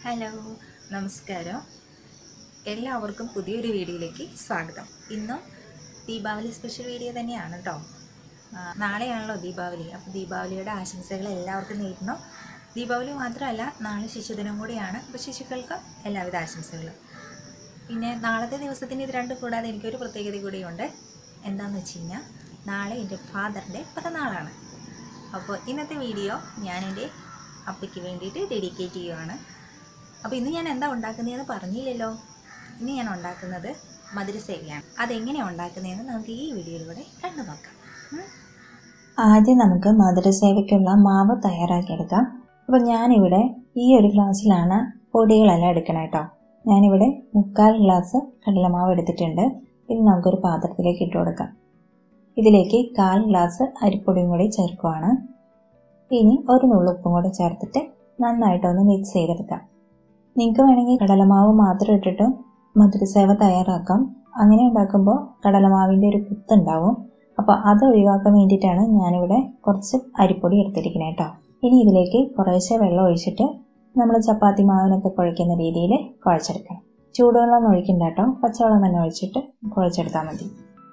Hello നമസ്കാരം എല്ലാവർക്കും പുതിയൊരു വീഡിയോയിലേക്ക് സ്വാഗതം ഇന്നും ദീപാവലി സ്പെഷ്യൽ വീഡിയോ തന്നെയാണ് കേട്ടോ ആ, നാളെയാണല്ലോ ദീപാവലി അപ്പോൾ ദീപാവലിയുടെ ആശംസകൾ എല്ലാവർക്കും നേരുന്നു ദീപാവലി മാത്രമല്ല നാളെ ശിശുദിനം കൂടിയാണ് അപ്പോൾ ശിശുക്കൾക്ക് എല്ലാവിധ ആശംസകളും പിന്നെ നാളത്തെ ദിവസത്തിന് ഇത് രണ്ടും കൂടാതെ എനിക്കൊരു പ്രത്യേകത കൂടിയുണ്ട് എന്താണെന്ന് വെച്ച് കഴിഞ്ഞാൽ നാളെ എൻ്റെ ഫാദറിൻ്റെ പിറന്നാളാണ് അപ്പോൾ ഇന്നത്തെ വീഡിയോ ഞാൻ എൻ്റെ അപ്പയ്ക്ക് വേണ്ടിയിട്ട് ഡെഡിക്കേറ്റ് ചെയ്യുവാണ് അപ്പോൾ ഇന്ന് ഞാൻ എന്താ ഉണ്ടാക്കുന്നതെന്ന് പറഞ്ഞില്ലല്ലോ ഇന്ന് ഞാൻ ഉണ്ടാക്കുന്നത് മധുരസേവയാണ് അതെങ്ങനെയാണ് ഉണ്ടാക്കുന്നതെന്ന് നമുക്ക് ഈ വീഡിയോയിലൂടെ കണ്ടു നോക്കാം ഉം. ആദ്യം നമുക്ക് മധുരസേവയ്ക്കുള്ള മാവ് തയ്യാറാക്കിയെടുക്കാം അപ്പോൾ ഞാനിവിടെ ഈ ഒരു ഗ്ലാസ്സിലാണ് പൊടികളെല്ലാം എടുക്കണം കേട്ടോ ഞാനിവിടെ മുക്കാൽ ഗ്ലാസ് കടലമാവ് എടുത്തിട്ടുണ്ട് ഇത് നമുക്കൊരു പാത്രത്തിലേക്ക് ഇട്ട് കൊടുക്കാം ഇതിലേക്ക് കാൽ ഗ്ലാസ് അരിപ്പൊടിയും കൂടി ചേർക്കുവാണ് ഇനി ഒരു നുള്ളുപ്പും കൂടി ചേർത്തിട്ട് നന്നായിട്ടൊന്ന് മിക്സ് ചെയ്തെടുക്കാം നിങ്ങൾക്ക് വേണമെങ്കിൽ കടലമാവ് മാത്രം ഇട്ടിട്ട് മധുരസേവ തയ്യാറാക്കാം അങ്ങനെ ഉണ്ടാക്കുമ്പോൾ കടലമാവിൻ്റെ ഒരു കുത്തുണ്ടാവും അപ്പോൾ അത് ഒഴിവാക്കാൻ വേണ്ടിയിട്ടാണ് ഞാനിവിടെ കുറച്ച് അരിപ്പൊടി എടുത്തിരിക്കുന്നത് കേട്ടോ ഇനി ഇതിലേക്ക് കുറേശ്ശെ വെള്ളം ഒഴിച്ചിട്ട് നമ്മൾ ചപ്പാത്തി മാവിനൊക്കെ കുഴയ്ക്കുന്ന രീതിയിൽ കുഴച്ചെടുക്കണം ചൂടുവെള്ളം ഒഴിക്കണ്ട കേട്ടോ പച്ചവെള്ളം തന്നെ ഒഴിച്ചിട്ട് കുഴച്ചെടുത്താൽ മതി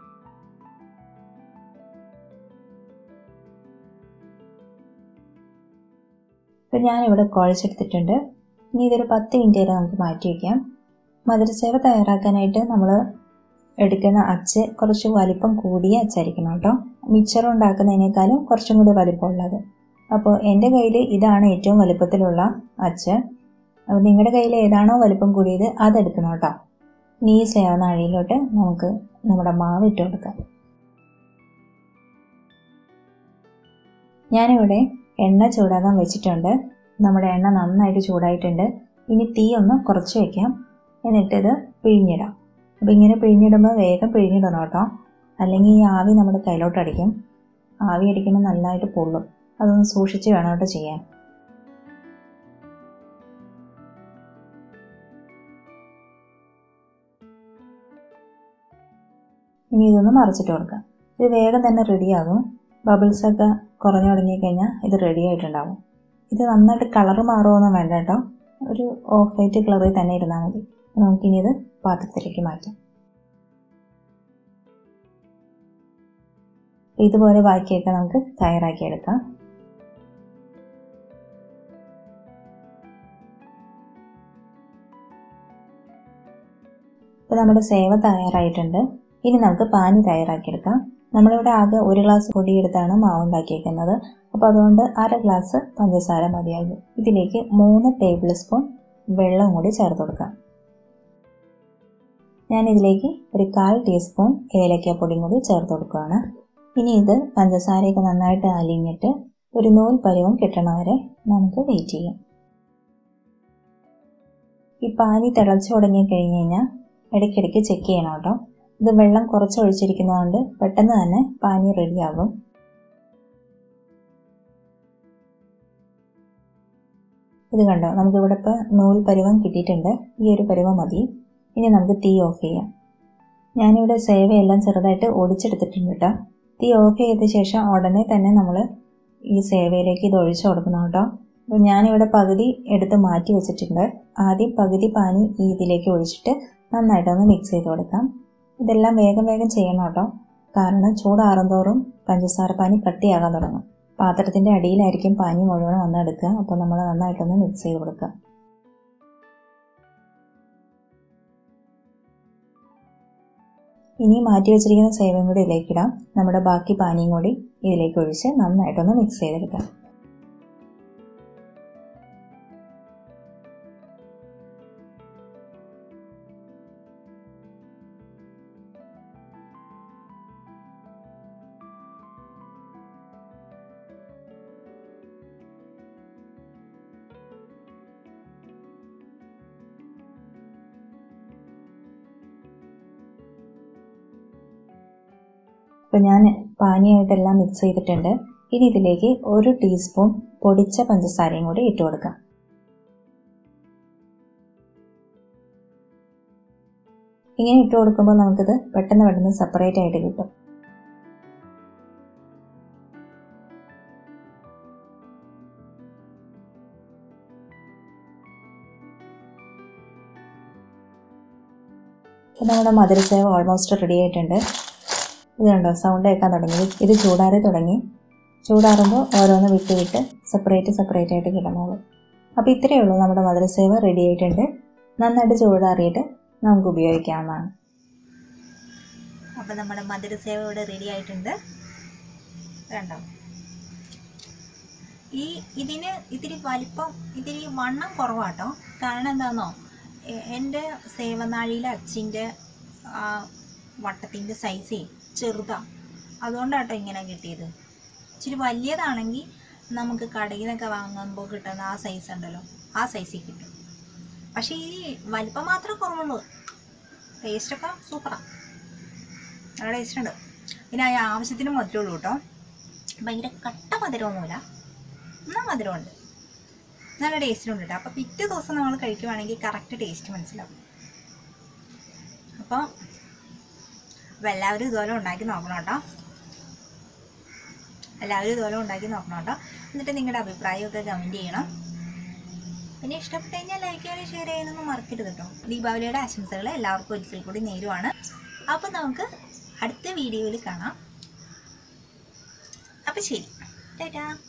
ഇപ്പം ഞാനിവിടെ കുഴച്ചെടുത്തിട്ടുണ്ട് ഇനി ഇതൊരു പത്ത് മിനിറ്റ് വരെ നമുക്ക് മാറ്റി വയ്ക്കാം മധുരസേവ തയ്യാറാക്കാനായിട്ട് നമ്മൾ എടുക്കുന്ന അച്ച് കുറച്ച് വലിപ്പം കൂടിയ അച്ചായിരിക്കണം കേട്ടോ മിക്സർ ഉണ്ടാക്കുന്നതിനേക്കാളും കുറച്ചും കൂടി വലിപ്പമുള്ളത് അപ്പോൾ എൻ്റെ കയ്യിൽ ഇതാണ് ഏറ്റവും വലിപ്പത്തിലുള്ള അച്ച് അപ്പോൾ നിങ്ങളുടെ കയ്യിൽ ഏതാണോ വലിപ്പം കൂടിയത് അതെടുക്കണം കേട്ടോ ഇനി ഈ സേവനാഴിയിലോട്ട് നമുക്ക് നമ്മുടെ മാവ് ഇട്ട് കൊടുക്കാം ഞാനിവിടെ എണ്ണ ചൂടാകാൻ വെച്ചിട്ടുണ്ട് നമ്മുടെ എണ്ണ നന്നായിട്ട് ചൂടായിട്ടുണ്ട് ഇനി തീ ഒന്ന് കുറച്ച് വയ്ക്കാം എന്നിട്ടിത് പിഴിഞ്ഞിടാം അപ്പോൾ ഇങ്ങനെ പിഴിഞ്ഞിടുമ്പോൾ വേഗം പിഴിഞ്ഞിടണം കേട്ടോ അല്ലെങ്കിൽ ഈ ആവി നമ്മുടെ കയ്യിലോട്ട് അടിക്കും ആവി അടിക്കുമ്പോൾ നല്ലതായിട്ട് പൊള്ളും അതൊന്ന് സൂക്ഷിച്ച് വേണം കേട്ടോ ചെയ്യാൻ ഇനി ഇതൊന്ന് മറിച്ചിട്ട് കൊടുക്കാം ഇത് വേഗം തന്നെ റെഡിയാകും ബബിൾസൊക്കെ കുറഞ്ഞു തുടങ്ങിക്കഴിഞ്ഞാൽ ഇത് റെഡി ആയിട്ടുണ്ടാവും ഇത് നന്നായിട്ട് കളറ് മാറുമൊന്നും വേണ്ട കേട്ടോ ഒരു ഓഫ് വൈറ്റ് കളറിൽ തന്നെ ഇരുന്നാൽ മതി നമുക്കിനി ഇത് പാത്രത്തിലേക്ക് മാറ്റാം ഇതുപോലെ ബാക്കിയൊക്കെ നമുക്ക് തയ്യാറാക്കിയെടുക്കാം ഇപ്പോൾ നമ്മുടെ സേവ തയ്യാറായിട്ടുണ്ട് ഇനി നമുക്ക് പാനി തയ്യാറാക്കിയെടുക്കാം നമ്മളിവിടെ ആകെ ഒരു ഗ്ലാസ് പൊടിയെടുത്താണ് മാവ് ഉണ്ടാക്കിയേക്കുന്നത് അപ്പോൾ അതുകൊണ്ട് അര ഗ്ലാസ് പഞ്ചസാര മതിയാകും ഇതിലേക്ക് മൂന്ന് ടേബിൾ സ്പൂൺ വെള്ളം കൂടി ചേർത്ത് കൊടുക്കാം ഞാൻ ഇതിലേക്ക് ഒരു കാൽ ടീസ്പൂൺ ഏലക്കാപ്പൊടിയും കൂടി ചേർത്ത് കൊടുക്കുകയാണ് ഇനി ഇത് പഞ്ചസാരയൊക്കെ നന്നായിട്ട് അലിഞ്ഞിട്ട് ഒരു നൂൽ പരുവം കിട്ടണ വരെ നമുക്ക് വെയിറ്റ് ചെയ്യാം ഈ പാനി തിളച്ചു തുടങ്ങി കഴിഞ്ഞ് കഴിഞ്ഞാൽ ഇടയ്ക്കിടയ്ക്ക് ചെക്ക് ചെയ്യണം കേട്ടോ ഇത് വെള്ളം കുറച്ച് ഒഴിച്ചിരിക്കുന്നതുകൊണ്ട് പെട്ടെന്ന് തന്നെ പാനി റെഡിയാകും ഇത് കണ്ടോ നമുക്കിവിടെ ഇപ്പോൾ നൂൽ പരുവം കിട്ടിയിട്ടുണ്ട് ഈ ഒരു പരുവം മതി ഇനി നമുക്ക് തീ ഓഫ് ചെയ്യാം ഞാനിവിടെ സേവയെല്ലാം ചെറുതായിട്ട് ഒടിച്ചെടുത്തിട്ടുണ്ട് കേട്ടോ തീ ഓഫ് ചെയ്ത ശേഷം ഉടനെ തന്നെ നമ്മൾ ഈ സേവയിലേക്ക് ഇത് ഒഴിച്ചു കൊടുക്കണം കേട്ടോ അപ്പോൾ ഞാനിവിടെ പകുതി എടുത്ത് മാറ്റി വെച്ചിട്ടുണ്ട് ആദ്യം പകുതി പാനി ഈ ഇതിലേക്ക് ഒഴിച്ചിട്ട് നന്നായിട്ടൊന്ന് മിക്സ് ചെയ്ത് കൊടുക്കാം ഇതെല്ലാം വേഗം വേഗം ചെയ്യണം കേട്ടോ കാരണം ചൂടാറുന്തോറും പഞ്ചസാര പാനി കട്ടിയാകാൻ തുടങ്ങും പാത്രത്തിൻ്റെ അടിയിലായിരിക്കും പാനി മുഴുവൻ വന്നെടുക്കുക അപ്പോൾ നമ്മൾ നന്നായിട്ടൊന്ന് മിക്സ് ചെയ്ത് കൊടുക്കുക ഇനി മാറ്റി വെച്ചിരിക്കുന്ന സേവയും കൂടി ഇതിലേക്ക് ഇടാം നമ്മുടെ ബാക്കി പാനിയും കൂടി ഇതിലേക്ക് ഒഴിച്ച് നന്നായിട്ടൊന്ന് മിക്സ് ചെയ്തെടുക്കാം അപ്പോൾ ഞാൻ പാനിയായിട്ടെല്ലാം മിക്സ് ചെയ്തിട്ടുണ്ട് ഇനി ഇതിലേക്ക് ഒരു ടീസ്പൂൺ പൊടിച്ച പഞ്ചസാരയും കൂടി ഇട്ട് കൊടുക്കാം ഇങ്ങനെ ഇട്ട് കൊടുക്കുമ്പോൾ നമുക്കിത് പെട്ടെന്ന് പെട്ടെന്ന് സെപ്പറേറ്റ് ആയിട്ട് കിട്ടും അപ്പോൾ നമ്മുടെ മധുരസേവ ഓൾമോസ്റ്റ് റെഡി ആയിട്ടുണ്ട് ഇത് കണ്ടോ സൗണ്ട് കേൾക്കാൻ തുടങ്ങി ഇത് ചൂടാറി തുടങ്ങി ചൂടാറുമ്പോൾ ഓരോന്ന് വിട്ട് വിട്ട് സെപ്പറേറ്റ് സെപ്പറേറ്റ് ആയിട്ട് കിടന്നോളൂ അപ്പോൾ ഇത്രയേ ഉള്ളൂ നമ്മുടെ മധുരസേവ റെഡി ആയിട്ടുണ്ട് നന്നായിട്ട് ചൂടാറിയിട്ട് നമുക്ക് ഉപയോഗിക്കാവുന്നതാണ് അപ്പോൾ നമ്മുടെ മധുരസേവ ഇവിടെ റെഡി ആയിട്ടുണ്ട് കണ്ടോ ഈ ഇതിന് ഇത്തിരി വലിപ്പം ഇത്തിരി വണ്ണം കുറവാട്ടോ കാരണം എന്താണെന്നോ എ- എൻ്റെ സേവനാഴിയിലെ അച്ചിൻ്റെ ആ വട്ടത്തിൻ്റെ സൈസേ ചെറുതാണ് അതുകൊണ്ടാട്ടോ ഇങ്ങനെ കിട്ടിയത് ഇച്ചിരി വലിയതാണെങ്കിൽ നമുക്ക് കടയിൽ നിന്നൊക്കെ വാങ്ങുമ്പോൾ കിട്ടുന്ന ആ സൈസ് ഉണ്ടല്ലോ ആ സൈസിൽ കിട്ടും പക്ഷേ ഈ വലിപ്പം മാത്രമേ കുറവുള്ളൂ ടേസ്റ്റൊക്കെ സൂപ്പറാണ് നല്ല ടേസ്റ്റ് ഉണ്ട് പിന്നെ അതിന് ആവശ്യത്തിന് മധുരമുള്ളൂ കേട്ടോ ഭയങ്കര കട്ട മധുരമൊന്നുമില്ല എന്നാൽ മധുരമുണ്ട് നല്ല ടേസ്റ്റിനുണ്ട് കേട്ടോ അപ്പോൾ പിറ്റേ ദിവസം നമ്മൾ കഴിക്കുവാണെങ്കിൽ കറക്റ്റ് ടേസ്റ്റ് മനസ്സിലാവും അപ്പോൾ അപ്പോൾ എല്ലാവരും ഇതുപോലെ ഉണ്ടാക്കി നോക്കണം കേട്ടോ എല്ലാവരും ഇതുപോലെ ഉണ്ടാക്കി നോക്കണം കേട്ടോ എന്നിട്ട് നിങ്ങളുടെ അഭിപ്രായമൊക്കെ കമൻറ്റ് ചെയ്യണം പിന്നെ ഇഷ്ടപ്പെട്ട് കഴിഞ്ഞാൽ ലൈക്ക് ചെയ്യാനും ഷെയർ ചെയ്യാനൊന്നും മറക്കരുത് കേട്ടോ ദീപാവലിയുടെ ആശംസകൾ എല്ലാവർക്കും ഒരിക്കൽ കൂടി നേരുവാണ് അപ്പോൾ നമുക്ക് അടുത്ത വീഡിയോയിൽ കാണാം അപ്പോൾ ശരി ടാറ്റാ